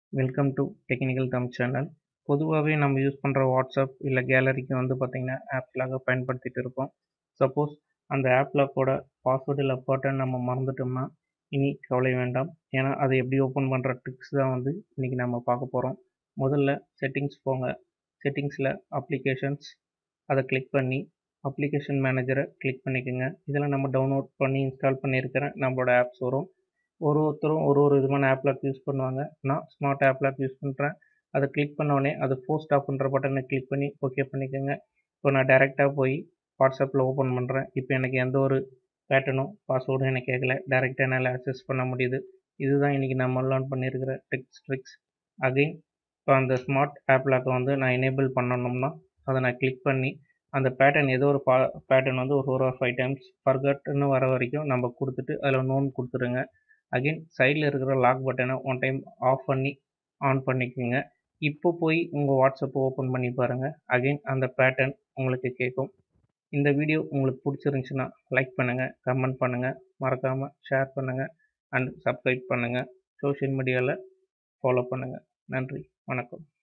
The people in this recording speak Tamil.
welcome to technical Tamil channel பொதுவாகவே நம்ம யூஸ் பண்ணுற வாட்ஸ்அப் இல்லை கேலரிக்கு வந்து பார்த்திங்கன்னா ஆப்ஸ்லாக பயன்படுத்திட்டு இருப்போம் சப்போஸ் அந்த ஆப் லாக்கோட பாஸ்வேர்டு இல்லை பட்டன் நம்ம மறந்துட்டோம்னா இனி கவலை வேண்டாம் ஏன்னா அதை எப்படி ஓப்பன் பண்ணுற ட்ரிக்ஸ் தான் வந்து இன்றைக்கி நம்ம பார்க்க போகிறோம் முதல்ல செட்டிங்ஸ் போங்க செட்டிங்ஸில் அப்ளிகேஷன்ஸ் அதை கிளிக் பண்ணி அப்ளிகேஷன் மேனேஜரை கிளிக் பண்ணிக்கோங்க இதில் நம்ம டவுன்லோட் பண்ணி இன்ஸ்டால் பண்ணியிருக்கிற நம்மளோட ஆப்ஸ் வரும் ஒரு ஒருத்தரும் ஒரு ஒரு விதமான ஆப் லாக் யூஸ் பண்ணுவாங்க நான் ஸ்மார்ட் ஆப் லாக் யூஸ் பண்ணுறேன் அதை கிளிக் பண்ண உடனே அது போஸ்ட் ஆஃப் பண்ணுற பட்டனை கிளிக் பண்ணி ஓகே பண்ணிக்கோங்க இப்போ நான் டைரெக்டாக போய் வாட்ஸ்அப்பில் ஓப்பன் பண்ணுறேன் இப்போ எனக்கு எந்த ஒரு பேட்டர்னும் பாஸ்வேர்டும் எனக்கு கேட்கல டேரெக்டாக என்னால் ஆக்சஸ் பண்ண முடியுது இதுதான் இன்றைக்கி நம்ம லேர்ன் பண்ணியிருக்கிற ட்ரிக்ஸ் ட்ரிக்ஸ் அகைன் இப்போ அந்த ஸ்மார்ட் ஆப் லாக்கை வந்து நான் எனேபிள் பண்ணணும்னா அதை நான் கிளிக் பண்ணி அந்த பேட்டர்ன் ஏதோ ஒரு பா பேட்டர்ன் வந்து ஒரு ஃபோர் ஆர் ஃபைவ் டைம்ஸ் ஃபர்கட்னு வர வரைக்கும் நம்ம கொடுத்துட்டு அதில் நோன் கொடுத்துருங்க அகைன் சைடில் இருக்கிற லாக் பட்டனை ஒன் டைம் ஆஃப் பண்ணி ஆன் பண்ணிக்கோங்க இப்போ போய் உங்கள் வாட்ஸ்அப்பை ஓப்பன் பண்ணி பாருங்கள் அகைன் அந்த பேட்டர்ன் உங்களுக்கு கேட்கும் இந்த வீடியோ உங்களுக்கு பிடிச்சிருந்துச்சுன்னா லைக் பண்ணுங்கள் கமெண்ட் பண்ணுங்கள் மறக்காமல் ஷேர் பண்ணுங்கள் அண்ட் சப்ஸ்கிரைப் பண்ணுங்கள் சோஷியல் மீடியாவில் ஃபாலோ பண்ணுங்கள் நன்றி வணக்கம்